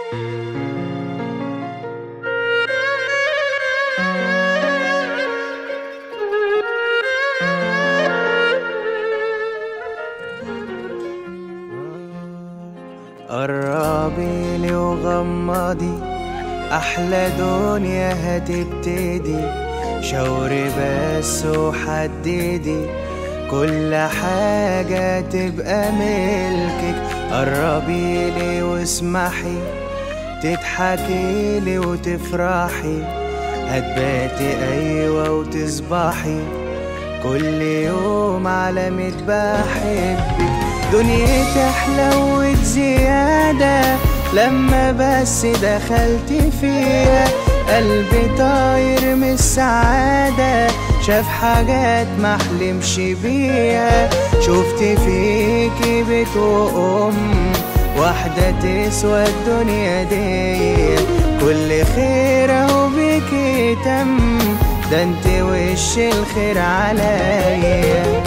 قربي لي وغمضي أحلى دنيا هتبتدي شاوري بس وحددي كل حاجة تبقى ملكك قربي لي واسمحي تضحكي لي وتفرحي هتباتي أيوة وتصبحي كل يوم على ميت بحبك دنيتي حلوت زيادة لما بس دخلت فيها قلبي طاير من السعادة شاف حاجات ما حلمش بيها شفت فيكي بيت وأم واحدة تسوى الدنيا دي كل خير اهو بيكي تم ده انت وش الخير عليا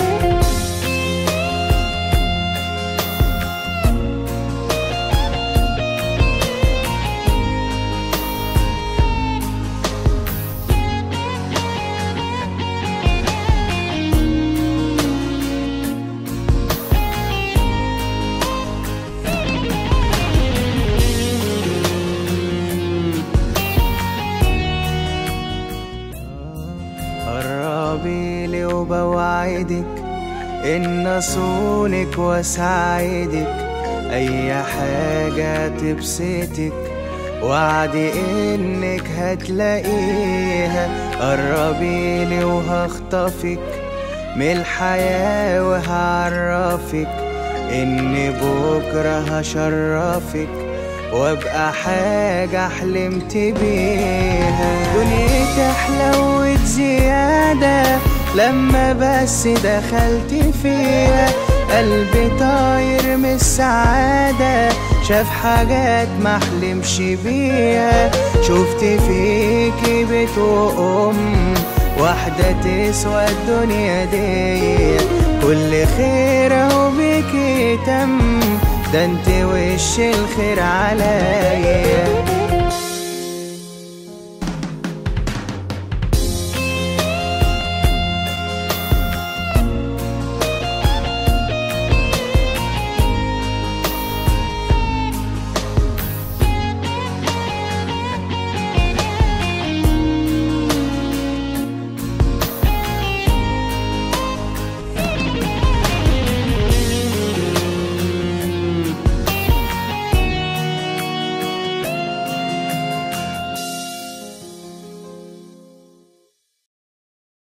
قربي لي وبوعدك إن أصونك وأساعدك أي حاجة تبسطك وعدي إنك هتلاقيها قربي لي وهخطفك من الحياة وهعرفك إن بكرة هشرفك وابقى حاجة حلمت بيها دنيتي حلوت زيادة لما بس دخلت فيها قلبي طاير من السعادة شاف حاجات ما حلمش بيها شفت فيكي بيت وأم واحدة تسوى الدنيا دي كل خير اهو بيكي تم ده انت وش الخير عليا